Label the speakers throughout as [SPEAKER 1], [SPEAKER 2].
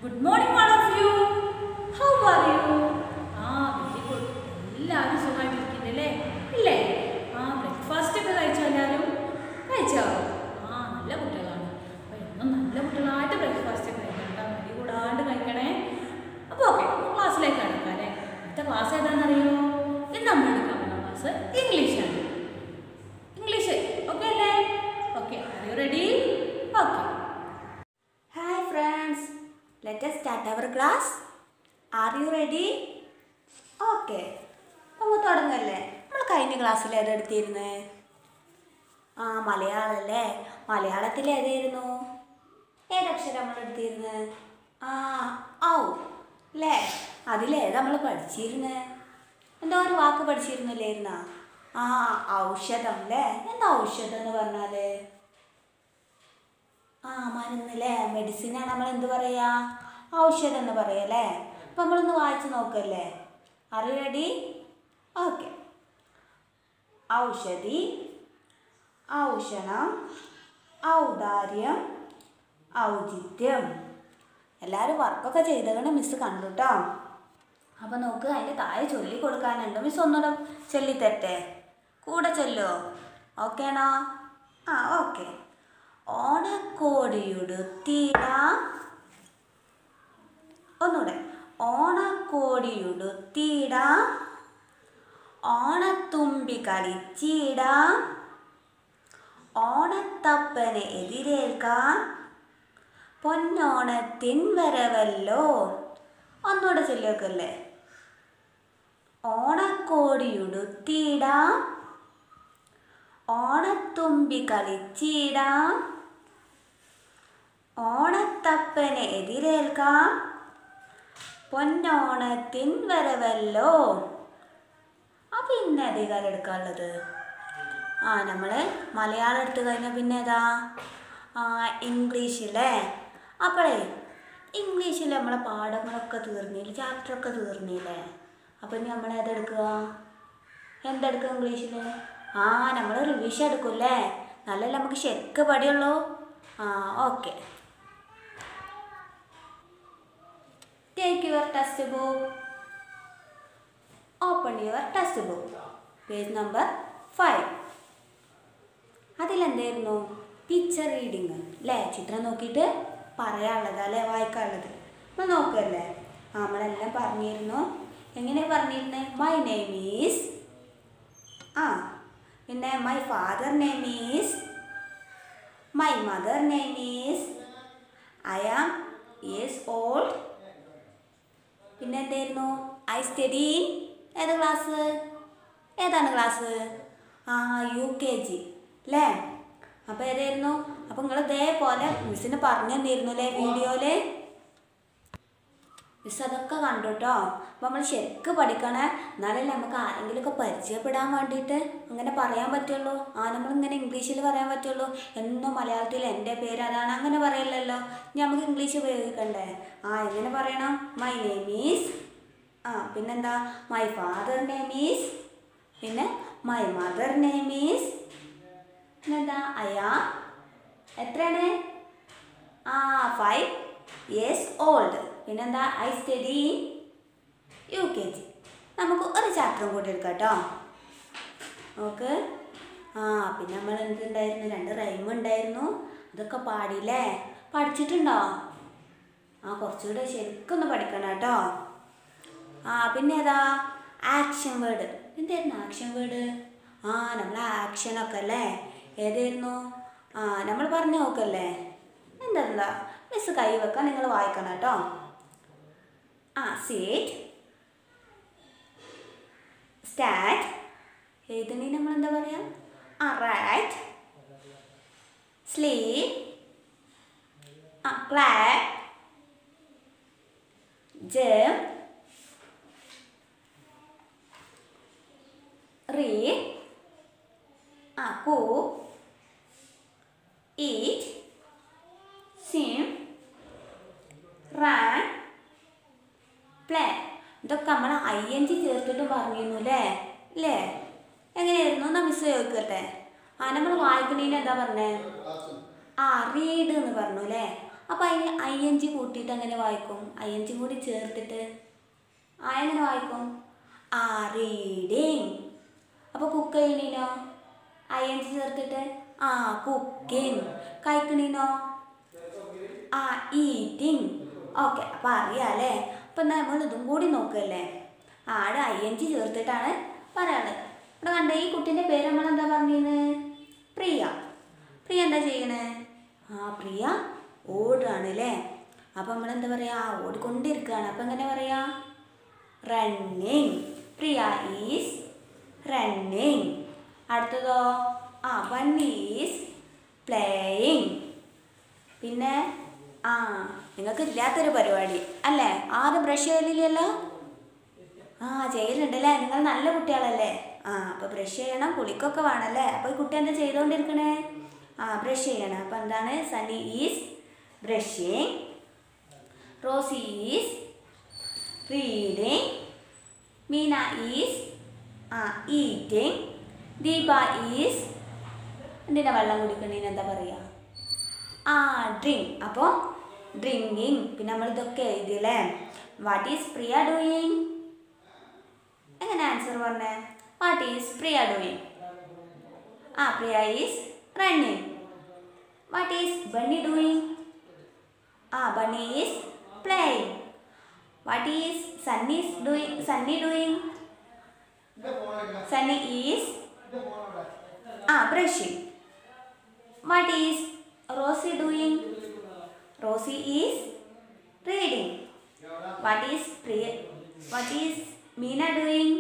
[SPEAKER 1] Good morning all of you. How are you? Ah very good എല്ലാവരും സുഖമായിട്ടിരിക്കുന്നില്ലേ ഇല്ലേ ആ ബ്രേക്ക്ഫാസ്റ്റ് ഒക്കെ കഴിച്ചോ എല്ലാവരും കഴിച്ചോ ആ നല്ല കുട്ടികളാണ് അപ്പോൾ എന്നും നല്ല കുട്ടികളായിട്ട് ബ്രേക്ക്ഫാസ്റ്റ് ഒക്കെ കഴിക്കണം മടി കൂടാണ്ട് കഴിക്കണേ അപ്പോൾ ഓക്കെ ക്ലാസ്സിലേക്ക് കിടക്കാല്ലേ അടുത്ത ക്ലാസ് ഏതാണെന്നറിയോ ഇന്ന് നമ്മൾ എടുക്കാൻ പോകുന്ന ക്ലാസ് ഇംഗ്ലീഷാണ് ഇംഗ്ലീഷ് ഓക്കെ അല്ലേ okay are you ready okay
[SPEAKER 2] Hi friends, let us start our class. Are you ready? Okay. നമുക്ക് തുടങ്ങല്ലേ നമ്മൾ കഴിഞ്ഞ ക്ലാസ്സിൽ ഏതെടുത്തിരുന്നേ ആ മലയാളം അല്ലേ മലയാളത്തിൽ ഏതായിരുന്നു ഏതക്ഷരം നമ്മൾ എടുത്തിരുന്നത് ആ ഔ അല്ലേ അതിലേതാ നമ്മൾ പഠിച്ചിരുന്നത് എന്തോ ഒരു വാക്ക് പഠിച്ചിരുന്നില്ലായിരുന്ന ആ ഔഷധം അല്ലേ എന്താ ഔഷധം എന്ന് പറഞ്ഞാല് ആ മരുന്നല്ലേ മെഡിസിനാണ് നമ്മൾ എന്ത് പറയാ ഔഷധം എന്ന് പറയല്ലേ അപ്പം നമ്മളൊന്ന് വായിച്ച് നോക്കല്ലേ അറി റെഡി ഓക്കെ ഔഷധി ഔഷണം ഔദാര്യം ഔചിത്യം എല്ലാവരും വർക്കൊക്കെ ചെയ്തതാണ് മിസ് കണ്ടു കേട്ടോ അപ്പം നോക്ക് അതിൻ്റെ താഴെ ചൊല്ലി കൊടുക്കാനുണ്ട് മിസ് ഒന്നുകൂടെ ചൊല്ലിത്തരട്ടെ കൂടെ ചൊല്ലോ ഓക്കെ ആണോ ആ ഓക്കെ ഓണക്കോടിയുടുത്തിടാം ഒന്നുകൂടെ ഓണക്കോടിയുടുത്തിടാം ഓണത്തുമ്പി കളിച്ചിടാം ഓണത്തപ്പനെ എതിരേൽക്കാം പൊന്നോണത്തിൻ വരവല്ലോ ഒന്നുകൂടെ ചൊല്ലിയൊക്കല്ലേ ഓണക്കോടിയുടുത്തിടാം ഓണത്തുമ്പി കളിച്ചിടാം ഓണത്തപ്പനെ എതിരേൽക്കാം പൊന്നോണത്തിൻ വരവല്ലോ അപ്പം ഇന്ന് അധികാരം എടുക്കാനുള്ളത് ആ നമ്മൾ മലയാളം എടുത്തു കഴിഞ്ഞാൽ പിന്നെ ഏതാ ആ ഇംഗ്ലീഷിലെ അപ്പോഴേ ഇംഗ്ലീഷിൽ നമ്മളെ പാഠങ്ങളൊക്കെ തീർന്നില്ലേ ചാപ്റ്ററൊക്കെ തീർന്നില്ലേ അപ്പം ഇനി നമ്മൾ ഏതെടുക്കുക എന്തെടുക്കുക ഇംഗ്ലീഷിൽ ആ നമ്മൾ റിവിഷൻ എടുക്കൂല്ലേ നല്ലല്ലേ നമുക്ക് ശരിക്ക് പടിയുള്ളൂ ആ okay take your textbook open your textbook page number five അതിലെന്തായിരുന്നു പിക്ചർ റീഡിങ് അല്ലേ ചിത്രം നോക്കിയിട്ട് പറയാനുള്ളത് അല്ലേ വായിക്കാനുള്ളത് നമ്മൾ നോക്കല്ലേ ആ നമ്മളെല്ലാം പറഞ്ഞിരുന്നു എങ്ങനെ പറഞ്ഞിരുന്നത് മൈ നെയിം ഈസ് ആ പിന്നെ my father name is my mother name is I am is old പിന്നെ എന്തായിരുന്നു ഐ സ്റ്റഡി ഏത് ക്ലാസ് ഏതാണ് ക്ലാസ് ആ യു കെ ജി അല്ലേ അപ്പോൾ ഏതായിരുന്നു അപ്പോൾ നിങ്ങൾ ഇതേപോലെ മിസ്സിന് പറഞ്ഞു തന്നിരുന്നു അല്ലേ വീഡിയോയിൽ മിസ് അതൊക്കെ കണ്ടു കേട്ടോ അപ്പോൾ നമ്മൾ ശരിക്ക് പഠിക്കണേ എന്നാലല്ലേ നമുക്ക് ആരെങ്കിലുമൊക്കെ പരിചയപ്പെടാൻ വേണ്ടിയിട്ട് അങ്ങനെ പറയാൻ പറ്റുള്ളൂ ആ നമ്മളിങ്ങനെ ഇംഗ്ലീഷിൽ പറയാൻ പറ്റുള്ളൂ എന്നും മലയാളത്തിൽ എൻ്റെ പേര് അതാണ് അങ്ങനെ പറയില്ലല്ലോ ഇനി നമുക്ക് ഇംഗ്ലീഷ് ഉപയോഗിക്കണ്ടേ ആ എങ്ങനെ പറയണം മൈ നെയിം ഈസ് ആ പിന്നെന്താ മൈ ഫാദർ നെയിം ഈസ് പിന്നെ മൈ മദർ നെയിം ഈസ് പിന്നെന്താ അയാ എത്രയാണ് ആ ഫൈവ് ഇയേഴ്സ് ഓൾഡ് പിന്നെന്താ I study U K G നമുക്ക് ഒരു ചാപ്റ്ററും കൂടി എടുക്കാം കേട്ടോ നോക്ക് ആ പിന്നെ നമ്മൾ എന്തുണ്ടായിരുന്നു രണ്ട് റൈം ഉണ്ടായിരുന്നു അതൊക്കെ പാടിയില്ലേ പഠിച്ചിട്ടുണ്ടോ ആ കുറച്ചുകൂടെ ശരിക്കൊന്ന് പഠിക്കണം കേട്ടോ ആ പിന്നെ ഏതാ ആക്ഷൻ വേർഡ് എന്തായിരുന്നു ആക്ഷൻ വേർഡ് ആ നമ്മൾ ആക്ഷനൊക്കെ അല്ലേ ഏതായിരുന്നു ആ നമ്മൾ പറഞ്ഞു നോക്കല്ലേ എന്താ മിസ് കൈ വെക്കാൻ നിങ്ങൾ വായിക്കണം കേട്ടോ ആ സീറ്റ് സ്റ്റാറ്റ് എഴുതണി നമ്മൾ എന്താ പറയുക ആ റൈറ്റ് സ്ലീപ്പ് ആ clap jump read, uh, cook, eat, swim, run, play. ഇതൊക്കെ നമ്മൾ ഐ എൻ ജി ചേർത്തിട്ട് പറഞ്ഞിരുന്നു അല്ലേ അല്ലേ എങ്ങനെയായിരുന്നു എന്നാ മിസ് ചോദിക്കട്ടെ ആ നമ്മൾ വായിക്കണേന് എന്താ പറഞ്ഞേ ആ റീഡ് എന്ന് പറഞ്ഞു അല്ലേ അപ്പോൾ അതിന് ഐ എൻ ജി കൂട്ടിയിട്ട് അങ്ങനെ വായിക്കും ഐ എൻ ജി കൂടി ചേർത്തിട്ട് ആ എങ്ങനെ വായിക്കും ആ റീഡിങ് അപ്പോൾ കുക്ക് ചെയ്യണീനോ ഐ എൻ ജി ചേർത്തിട്ട് ആ കുക്കിംഗ് കഴിക്കണീനോ ആ ഈറ്റിംഗ് ഓക്കെ അപ്പോൾ അറിയാമല്ലേ അപ്പം നമ്മൾ ഇതും കൂടി നോക്കല്ലേ ആടെ ഐ എൻ ജി ചേർത്തിട്ടാണ് പറയാറ് ഇവിടെ കണ്ട ഈ കുട്ടീൻ്റെ പേര് നമ്മൾ എന്താ പറഞ്ഞിരുന്നത് പ്രിയ പ്രിയ എന്താ ചെയ്യണേ ആ പ്രിയ ഓടുകയാണ് അല്ലേ അപ്പം നമ്മൾ എന്താ പറയുക ഓടിക്കൊണ്ടിരിക്കുകയാണ് അപ്പം എങ്ങനെ പറയാ റണ്ണിങ് പ്രിയ ഈസ് റണ്ണിങ് അടുത്തതോ ആ വൺ ഈസ് പ്ലേയിങ് പിന്നെ ആ നിങ്ങൾക്ക് ഇല്ലാത്തൊരു പരിപാടി അല്ലേ ആരും ബ്രഷ് ചെയ്യലില്ലല്ലോ ആ ചെയ്യലുണ്ടല്ലേ നിങ്ങൾ നല്ല കുട്ടികളല്ലേ ആ അപ്പോൾ ബ്രഷ് ചെയ്യണം കുളിക്കൊക്കെ വേണമല്ലേ അപ്പോൾ ഈ കുട്ടി എന്താ ചെയ്തുകൊണ്ടിരിക്കണേ ആ ബ്രഷ് ചെയ്യണം അപ്പോൾ എന്താണ് Sunny is brushing Rosy is reading Meena is ah eating Deepa is എന്തിനാ വെള്ളം കുടിക്കണേന് എന്താ പറയുക ആ ഡ്രിങ്ക് അപ്പോൾ ഡ്രിങ്കിങ് പിന്നെ നമ്മൾ ഇതൊക്കെ എഴുതിയല്ലേ വാട്ട് ഈസ് പ്രിയ ഡൂയിങ് എങ്ങനെ ആൻസർ പറഞ്ഞേ what is Priya doing ah Priya is running what is Bunny doing ah Bunny is playing what is Sunny's doing Sunny doing Sunny is ah brushing what is Rosy doing Rosy is reading what is Priya what is Meena doing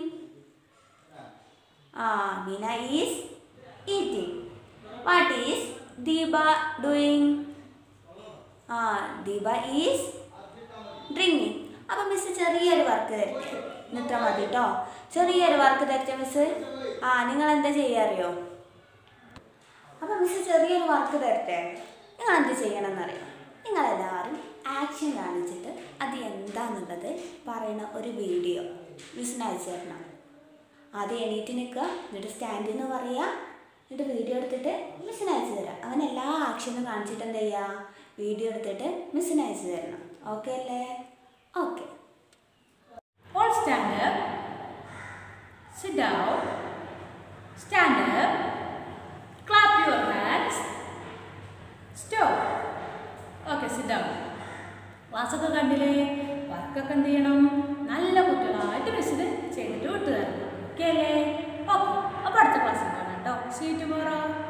[SPEAKER 2] ah Meena is eating what is Deepa doing ah Deepa is drinking അപ്പം miss ചെറിയൊരു work തരട്ടെ ഇത്ര മതി കേട്ടോ ചെറിയൊരു work തരട്ടെ miss ആ നിങ്ങൾ എന്താ ചെയ്യാറിയോ അപ്പം മിസ് ചെറിയൊരു വർക്ക് തരട്ടെ നിങ്ങൾ എന്ത് ചെയ്യണമെന്നറിയോ നിങ്ങളെല്ലാവരും ആക്ഷൻ കാണിച്ചിട്ട് അത് എന്താണെന്നുള്ളത് പറയുന്ന ഒരു വീഡിയോ മിസ്സിന് അയച്ചു തരണം ആദ്യം എണീറ്റ് നിൽക്കുക എന്നിട്ട് സ്റ്റാൻഡിൽ നിന്ന് പറയുക എന്നിട്ട് വീഡിയോ എടുത്തിട്ട് മിസ്സിന് അയച്ചു തരാം അങ്ങനെ എല്ലാ ആക്ഷനും കാണിച്ചിട്ട് എന്ത് ചെയ്യുക വീഡിയോ എടുത്തിട്ട് മിസ്സിന് അയച്ചു തരണം ഓക്കെ അല്ലേ okay
[SPEAKER 1] All stand up. Sit down. Stand up. Clap your hands. Stop. Okay, sit down. ക്ലാസ്സൊക്കെ കണ്ടില്ലേ വർക്കൊക്കെ എന്ത് ചെയ്യണം നല്ല കുട്ടികളായിട്ട് മിസ്സിന് ചെയ്തിട്ട് വിട്ടു തരണം ഓക്കെ അല്ലേ ഓക്കെ അപ്പോൾ അടുത്ത ക്ലാസ്സിൽ കാണാം കേട്ടോ സീ ടുമോറോ